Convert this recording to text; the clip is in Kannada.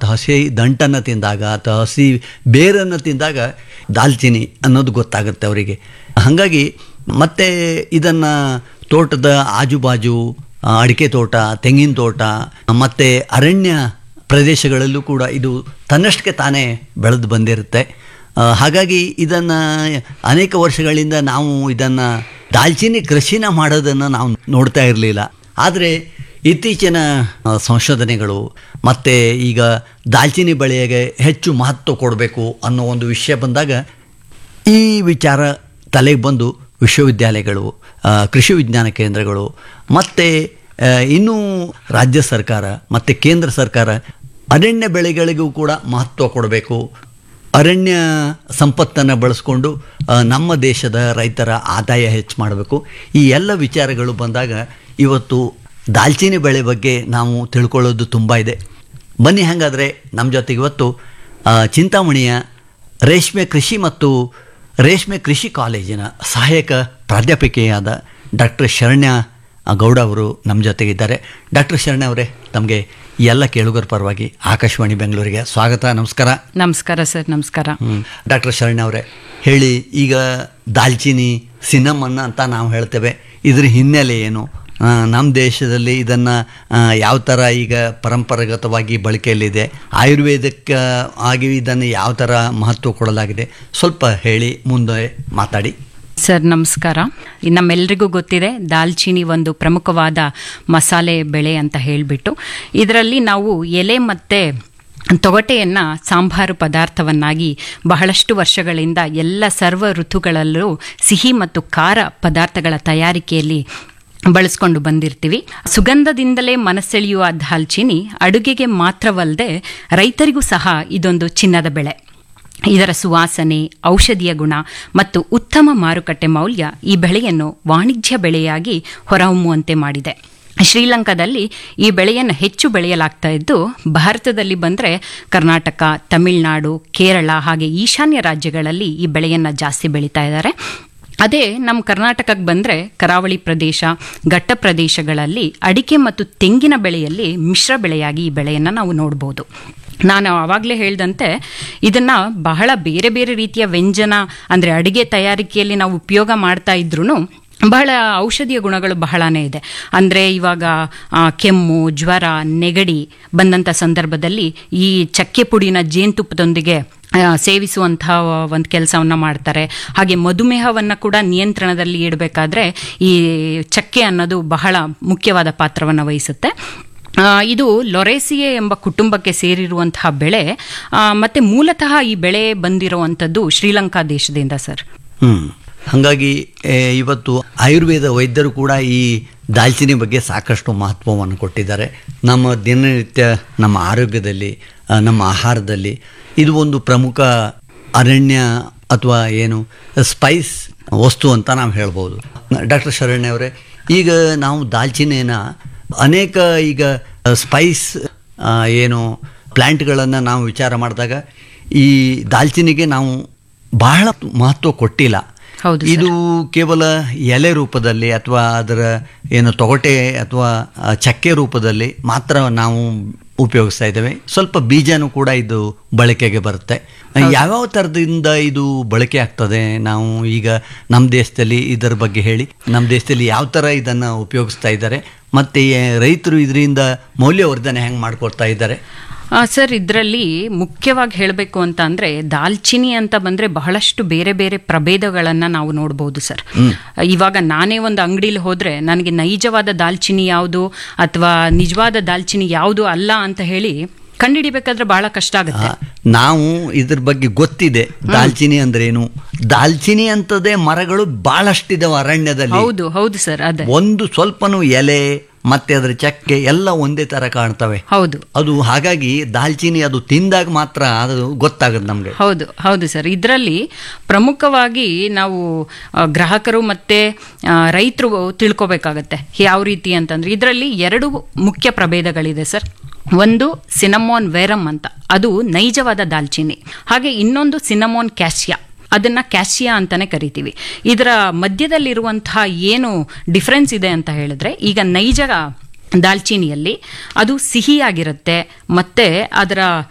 ಮತ್ತು ಹಸಿ ದಂಟನ್ನು ತಿಂದಾಗ ಅಥವಾ ಹಸಿ ಬೇರನ್ನು ತಿಂದಾಗ ದಾಲ್ಚಿನ್ನಿ ಅನ್ನೋದು ಗೊತ್ತಾಗುತ್ತೆ ಅವರಿಗೆ ಹಾಗಾಗಿ ಮತ್ತೆ ಇದನ್ನು ತೋಟದ ಆಜುಬಾಜು ಆ, ಅಡಿಕೆ ತೋಟ ತೆಂಗಿನ ತೋಟ ಮತ್ತು ಅರಣ್ಯ ಪ್ರದೇಶಗಳಲ್ಲೂ ಕೂಡ ಇದು ತನ್ನಷ್ಟಕ್ಕೆ ತಾನೇ ಬೆಳೆದು ಬಂದಿರುತ್ತೆ ಆ, ಹಾಗಾಗಿ ಇದನ್ನು ಅನೇಕ ವರ್ಷಗಳಿಂದ ನಾವು ಇದನ್ನು ದಾಲ್ಚಿನ್ನಿ ಕೃಷಿನ ಮಾಡೋದನ್ನು ನಾವು ನೋಡ್ತಾ ಇರಲಿಲ್ಲ ಆದರೆ ಇತ್ತೀಚಿನ ಆ, ಸಂಶೋಧನೆಗಳು ಮತ್ತು ಈಗ ದಾಲ್ಚಿನ್ನಿ ಬೆಳೆಗೆ ಹೆಚ್ಚು ಮಹತ್ವ ಕೊಡಬೇಕು ಅನ್ನೋ ಒಂದು ವಿಷಯ ಬಂದಾಗ ಈ ವಿಚಾರ ತಲೆಗೆ ಬಂದು ವಿಶ್ವವಿದ್ಯಾಲಯಗಳು ಆ, ಕೃಷಿ ವಿಜ್ಞಾನ ಕೇಂದ್ರಗಳು ಮತ್ತು ಇನ್ನೂ ರಾಜ್ಯ ಸರ್ಕಾರ ಮತ್ತು ಕೇಂದ್ರ ಸರ್ಕಾರ ಅರಣ್ಯ ಬೆಳೆಗಳಿಗೂ ಕೂಡ ಮಹತ್ವ ಕೊಡಬೇಕು ಅರಣ್ಯ ಸಂಪತ್ತನ್ನು ಬಳಸ್ಕೊಂಡು ಆ, ನಮ್ಮ ದೇಶದ ರೈತರ ಆದಾಯ ಹೆಚ್ಚು ಮಾಡಬೇಕು ಈ ಎಲ್ಲ ವಿಚಾರಗಳು ಬಂದಾಗ ಇವತ್ತು ದಾಲ್ಚಿನ್ನಿ ಬೆಳೆ ಬಗ್ಗೆ ನಾವು ತಿಳ್ಕೊಳ್ಳೋದು ತುಂಬ ಇದೆ ಬನ್ನಿ ಹಾಗಾದರೆ ನಮ್ಮ ಜೊತೆಗೆ ಇವತ್ತು ಆ, ಚಿಂತಾಮಣಿಯ ರೇಷ್ಮೆ ಕೃಷಿ ಮತ್ತು ರೇಷ್ಮೆ ಕೃಷಿ ಕಾಲೇಜಿನ ಸಹಾಯಕ ಪ್ರಾಧ್ಯಾಪಕಿಯಾದ ಡಾಕ್ಟರ್ ಶರಣ್ಯ ಗೌಡ ಅವರು ನಮ್ಮ ಜೊತೆಗಿದ್ದಾರೆ ಡಾಕ್ಟರ್ ಶರಣ್ಯ ಅವರೇ ತಮಗೆ ಎಲ್ಲ ಕೇಳುಗರ ಪರವಾಗಿ ಆಕಾಶವಾಣಿ ಬೆಂಗಳೂರಿಗೆ ಸ್ವಾಗತ ನಮಸ್ಕಾರ ನಮಸ್ಕಾರ ಸರ್ ನಮಸ್ಕಾರ ಡಾಕ್ಟರ್ ಶರಣ್ಯ ಅವರೇ ಹೇಳಿ ಈಗ ದಾಲ್ಚಿನ್ನಿ ಸಿನಮನ್ ಅಂತ ನಾವು ಹೇಳ್ತೇವೆ ಇದ್ರ ಹಿನ್ನೆಲೆ ಏನು ಆ, ನಮ್ಮ ದೇಶದಲ್ಲಿ ಇದನ್ನು ಯಾವ ಥರ ಈಗ ಪರಂಪರಾಗತವಾಗಿ ಬಳಕೆಯಲ್ಲಿದೆ ಆಯುರ್ವೇದಕ್ಕೆ ಆಗಿ ಇದನ್ನು ಯಾವ ಥರ ಮಹತ್ವ ಕೊಡಲಾಗಿದೆ ಸ್ವಲ್ಪ ಹೇಳಿ ಮುಂದೆ ಮಾತಾಡಿ ಸರ್ ನಮಸ್ಕಾರ ಈ ನಮ್ಮೆಲ್ರಿಗೂ ಗೊತ್ತಿದೆ ದಾಲ್ಚಿನ್ನಿ ಒಂದು ಪ್ರಮುಖವಾದ ಮಸಾಲೆ ಬೆಳೆ ಅಂತ ಹೇಳಿಬಿಟ್ಟು ಇದರಲ್ಲಿ ನಾವು ಎಲೆ ಮತ್ತು ತೊಗಟೆಯನ್ನ ಸಾಂಬಾರು ಪದಾರ್ಥವನ್ನಾಗಿ ಬಹಳಷ್ಟು ವರ್ಷಗಳಿಂದ ಎಲ್ಲ ಸರ್ವ ಋತುಗಳಲ್ಲೂ ಸಿಹಿ ಮತ್ತು ಖಾರ ಪದಾರ್ಥಗಳ ತಯಾರಿಕೆಯಲ್ಲಿ ಬಳಸ್ಕೊಂಡು ಬಂದಿರ್ತೀವಿ ಸುಗಂಧದಿಂದಲೇ ಮನಸೆಳೆಯುವ ದಾಲ್ಚಿನ್ನಿ ಅಡುಗೆಗೆ ಮಾತ್ರವಲ್ಲದೆ ರೈತರಿಗೂ ಸಹ ಇದೊಂದು ಚಿನ್ನದ ಬೆಳೆ ಇದರ ಸುವಾಸನೆ ಔಷಧೀಯ ಗುಣ ಮತ್ತು ಉತ್ತಮ ಮಾರುಕಟ್ಟೆ ಮೌಲ್ಯ ಈ ಬೆಳೆಯನ್ನು ವಾಣಿಜ್ಯ ಬೆಳೆಯಾಗಿ ಹೊರಹೊಮ್ಮುವಂತೆ ಮಾಡಿದೆ ಶ್ರೀಲಂಕಾದಲ್ಲಿ ಈ ಬೆಳೆಯನ್ನು ಹೆಚ್ಚು ಬೆಳೆಯಲಾಗ್ತಾ ಇದ್ದು ಭಾರತದಲ್ಲಿ ಬಂದರೆ ಕರ್ನಾಟಕ ತಮಿಳುನಾಡು ಕೇರಳ ಹಾಗೆ ಈಶಾನ್ಯ ರಾಜ್ಯಗಳಲ್ಲಿ ಈ ಬೆಳೆಯನ್ನು ಜಾಸ್ತಿ ಬೆಳೀತಾ ಇದ್ದಾರೆ ಅದೇ ನಮ್ಮ ಕರ್ನಾಟಕಕ್ಕೆ ಬಂದರೆ ಕರಾವಳಿ ಪ್ರದೇಶ ಘಟ್ಟ ಪ್ರದೇಶಗಳಲ್ಲಿ ಅಡಿಕೆ ಮತ್ತು ತೆಂಗಿನ ಬೆಳೆಯಲ್ಲಿ ಮಿಶ್ರ ಬೆಳೆಯಾಗಿ ಈ ಬೆಳೆಯನ್ನು ನಾವು ನೋಡ್ಬೋದು ನಾನು ಆವಾಗಲೇ ಹೇಳ್ದಂತೆ ಇದನ್ನು ಬಹಳ ಬೇರೆ ಬೇರೆ ರೀತಿಯ ವ್ಯಂಜನ ಅಂದರೆ ಅಡಿಗೆ ತಯಾರಿಕೆಯಲ್ಲಿ ನಾವು ಉಪಯೋಗ ಮಾಡ್ತಾ ಇದ್ರೂ ಬಹಳ ಔಷಧೀಯ ಗುಣಗಳು ಬಹಳನೇ ಇದೆ ಅಂದರೆ ಇವಾಗ ಆ, ಕೆಮ್ಮು ಜ್ವರ ನೆಗಡಿ ಬಂದಂಥ ಸಂದರ್ಭದಲ್ಲಿ ಈ ಚಕ್ಕೆ ಪುಡಿನ ಜೇನುತುಪ್ಪದೊಂದಿಗೆ ಆ, ಸೇವಿಸುವಂತಹ ಒಂದು ಕೆಲಸವನ್ನು ಮಾಡ್ತಾರೆ ಹಾಗೆ ಮಧುಮೇಹವನ್ನು ಕೂಡ ನಿಯಂತ್ರಣದಲ್ಲಿ ಇಡಬೇಕಾದ್ರೆ ಈ ಚಕ್ಕೆ ಅನ್ನೋದು ಬಹಳ ಮುಖ್ಯವಾದ ಪಾತ್ರವನ್ನು ವಹಿಸುತ್ತೆ ಆ, ಇದು ಲೊರೇಸಿಯೆ ಎಂಬ ಕುಟುಂಬಕ್ಕೆ ಸೇರಿರುವಂತಹ ಬೆಳೆ ಆ, ಮತ್ತೆ ಮೂಲತಃ ಈ ಬೆಳೆ ಬಂದಿರುವಂಥದ್ದು ಶ್ರೀಲಂಕಾ ದೇಶದಿಂದ ಸರ್ ಹ್ಞೂ ಹಾಗಾಗಿ ಏ, ಇವತ್ತು ಆಯುರ್ವೇದ ವೈದ್ಯರು ಕೂಡ ಈ ದಾಲ್ಚಿನ್ನಿ ಬಗ್ಗೆ ಸಾಕಷ್ಟು ಮಹತ್ವವನ್ನು ಕೊಟ್ಟಿದ್ದಾರೆ ನಮ್ಮ ದಿನನಿತ್ಯ ನಮ್ಮ ಆರೋಗ್ಯದಲ್ಲಿ ಆ, ನಮ್ಮ ಆಹಾರದಲ್ಲಿ ಇದು ಒಂದು ಪ್ರಮುಖ ಅರಣ್ಯ ಅಥವಾ ಏನು ಸ್ಪೈಸ್ ವಸ್ತು ಅಂತ ನಾವು ಹೇಳ್ಬೋದು ಡಾಕ್ಟರ್ ಶರಣ್ಯ ಅವರೇ ಈಗ ನಾವು ದಾಲ್ಚಿನ್ನಿನ ಅನೇಕ ಈಗ ಸ್ಪೈಸ್ ಏನು ಪ್ಲ್ಯಾಂಟ್ಗಳನ್ನು ನಾವು ವಿಚಾರ ಮಾಡಿದಾಗ ಈ ದಾಲ್ಚಿನ್ನಿಗೆ ನಾವು ಬಹಳ ಮಹತ್ವ ಕೊಟ್ಟಿಲ್ಲ ಹೌದು ಇದು ಕೇವಲ ಎಲೆ ರೂಪದಲ್ಲಿ ಅಥವಾ ಅದರ ಏನು ತೊಗಟೆ ಅಥವಾ ಆ, ಚಕ್ಕೆ ರೂಪದಲ್ಲಿ ಮಾತ್ರ ನಾವು ಉಪಯೋಗಿಸ್ತಾ ಇದ್ದೇವೆ ಸ್ವಲ್ಪ ಬೀಜನೂ ಕೂಡ ಇದು ಬಳಕೆಗೆ ಬರುತ್ತೆ ಯಾವ್ಯಾವ ಥರದಿಂದ ಇದು ಬಳಕೆ ಆಗ್ತದೆ ನಾವು ಈಗ ನಮ್ಮ ದೇಶದಲ್ಲಿ ಇದರ ಬಗ್ಗೆ ಹೇಳಿ ನಮ್ಮ ದೇಶದಲ್ಲಿ ಯಾವ ಥರ ಇದನ್ನು ಉಪಯೋಗಿಸ್ತಾ ಇದ್ದಾರೆ ಮತ್ತು ರೈತರು ಇದರಿಂದ ಮೌಲ್ಯವರ್ಧನೆ ಹೆಂಗೆ ಮಾಡ್ಕೊಳ್ತಾ ಇದ್ದಾರೆ ಆ, ಸರ್ ಇದರಲ್ಲಿ ಮುಖ್ಯವಾಗಿ ಹೇಳಬೇಕು ಅಂತ ಅಂದ್ರೆ ದಾಲ್ಚಿನಿ ಅಂತ ಬಂದ್ರೆ ಬಹಳಷ್ಟು ಬೇರೆ ಬೇರೆ ಪ್ರಭೇದಗಳನ್ನ ನಾವು ನೋಡ್ಬೋದು ಸರ್ ಇವಾಗ ನಾನೇ ಒಂದು ಅಂಗಡಿಲಿ ಹೋದ್ರೆ ನನಗೆ ನೈಜವಾದ ದಾಲ್ಚಿನಿ ಯಾವುದು ಅಥವಾ ನಿಜವಾದ ದಾಲ್ಚಿನಿ ಯಾವುದು ಅಲ್ಲ ಅಂತ ಹೇಳಿ ಕಂಡುಹಿಡಿಬೇಕಾದ್ರೆ ಬಹಳ ಕಷ್ಟ ಆಗುತ್ತೆ ಆ, ನಾವು ಇದ್ರ ಬಗ್ಗೆ ಗೊತ್ತಿದೆ ದಾಲ್ಚಿನಿ ಅಂದ್ರೇನು ದಾಲ್ಚಿನಿ ಅಂತದೇ ಮರಗಳು ಬಹಳಷ್ಟಿದಾವೆ ಅರಣ್ಯದಲ್ಲಿ ಹೌದು ಹೌದು ಸರ್ ಅದೇ ಒಂದು ಸ್ವಲ್ಪನೂ ಎಲೆ ಮತ್ತೆ ಅದರ ಚಕ್ಕೆ ಎಲ್ಲ ಒಂದೇ ತರ ಕಾಣ್ತವೆ ಹೌದು ಅದು ಹಾಗಾಗಿ ದಾಲ್ಚಿನಿ ಅದು ತಿಂದಾಗ ಮಾತ್ರ ಅದು ಗೊತ್ತಾಗುತ್ತೆ ನಮಗೆ ಹೌದು ಹೌದು ಸರ್ ಇದರಲ್ಲಿ ಪ್ರಮುಖವಾಗಿ ನಾವು ಆ, ಗ್ರಾಹಕರು ಮತ್ತೆ ಆ, ರೈತರು ತಿಳ್ಕೊಬೇಕಾಗತ್ತೆ ಯಾವ ರೀತಿ ಅಂತಂದ್ರೆ ಇದರಲ್ಲಿ ಎರಡು ಮುಖ್ಯ ಪ್ರಭೇದಗಳಿದೆ ಸರ್ ಒಂದು ಸಿನಮೋನ್ ವೇರಮ್ ಅಂತ ಅದು ನೈಜವಾದ ದಾಲ್ಚಿನ್ನಿ ಹಾಗೆ ಇನ್ನೊಂದು ಸಿನಮೋನ್ ಕ್ಯಾಶಿಯಾ ಅದನ್ನ ಕ್ಯಾಶಿಯಾ ಅಂತಾನೆ ಕರಿತೀವಿ ಇದರ ಮಧ್ಯದಲ್ಲಿರುವಂತಹ ಏನು ಡಿಫ್ರೆನ್ಸ್ ಇದೆ ಅಂತ ಹೇಳಿದ್ರೆ ಈಗ ನೈಜ ದಾಲ್ಚಿನಿಯಲ್ಲಿ ಅದು ಸಿಹಿಯಾಗಿರುತ್ತೆ ಮತ್ತೆ ಅದರ